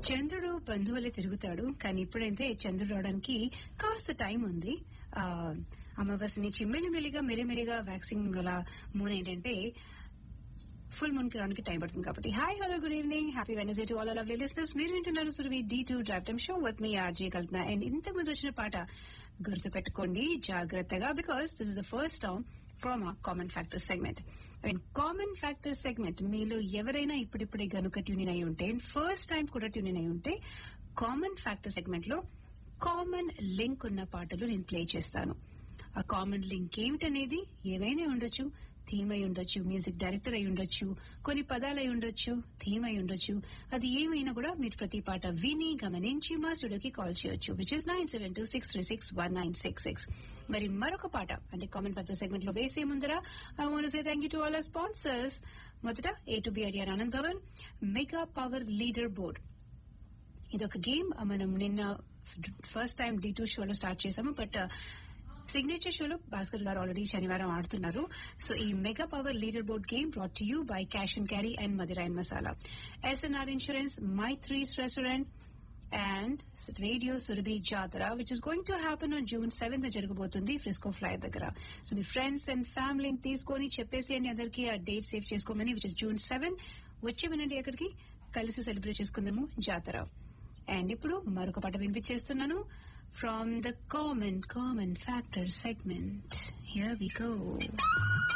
చంద్రుడు బంధువులే తిరుగుతాడు కానీ ఇప్పుడైతే చంద్రుడు రావడానికి కాస్త టైం ఉంది ఆ, అమావాస్య నుంచి మెల్లిమెల్లిగా మెల్లిమెల్లిగా వ్యాక్సిన్ గల మూన్ ఏంటంటే ఫుల్ మూన్ కి రావడానికి టైం పడుతుంది కాబట్టి hi hello good evening happy Wednesday to all lovely listeners మీరు వింటున్నారు Suravi D two drop time show with me RJ Kalpana and ఇంతకు ముందు వచ్చిన పాట గుర్తు పెట్టుకోండి జాగ్రత్తగా because this is the first time from a common factor segment and common factor segment మీలో ఎవరైనా ఇప్పుడిప్పుడే గనుక ట్యూన్ అయి ఉంటే ఫస్ట్ టైం కూడా ట్యూన్ అయి ఉంటే కామన్ ఫ్యాక్టర్ సెగ్మెంట్ లో కామన్ లింక్ ఉన్న పాటలు నేను ప్లే చేస్తాను ఆ కామన్ లింక్ ఏమిటనేది ఏవైనా ఉండొచ్చు థీమ్ అయి ఉండొచ్చు మ్యూజిక్ డైరెక్టర్ అయి ఉండొచ్చు కొన్ని పదాలు అయి ఉండొచ్చు థీమ్ అయి ఉండొచ్చు అది ఏమైనా కూడా మీరు ప్రతి పాట విని గమనించి మా స్టూడియోకి కాల్ చేయొచ్చు which is nine seven two six three six one nine six six మరి మరొక పాట అంటే కామన్ ఫ్యాక్టర్ సెగ్మెంట్ లో వేసే ముందర I want say thank you to all sponsors మొదట A to B idea Anand Bhavan mega power leader board ఇది ఒక గేమ్ మనం నిన్న ఫస్ట్ టైం డి టూ షోలో స్టార్ట్ చేసాము బట్ సిగ్నేచర్ షోలో భాస్కర్ గారు ఆల్రెడీ శనివారం ఆడుతున్నారు సో ఈ mega power leader board game brought to you by cash and carry and Madira and masala SNR insurance my threes restaurant and radio Surabhi జాతర which is going to happen on June seventh జరగబోతుంది Frisco flyer దగ్గర so మీ friends and ఫ్యామిలీని తీసుకొని చెప్పేసేయండి అందరికీ ఆ date save చేసుకోమని విచ్ ఇస్ జూన్ సెవెన్ వచ్చి వినండి అక్కడికి కలిసి సెలబ్రేట్ చేసుకుందాము జాతర అండ్ ఇప్పుడు మరొక పాట వినిపించేస్తున్నాను from the common common factor segment here we go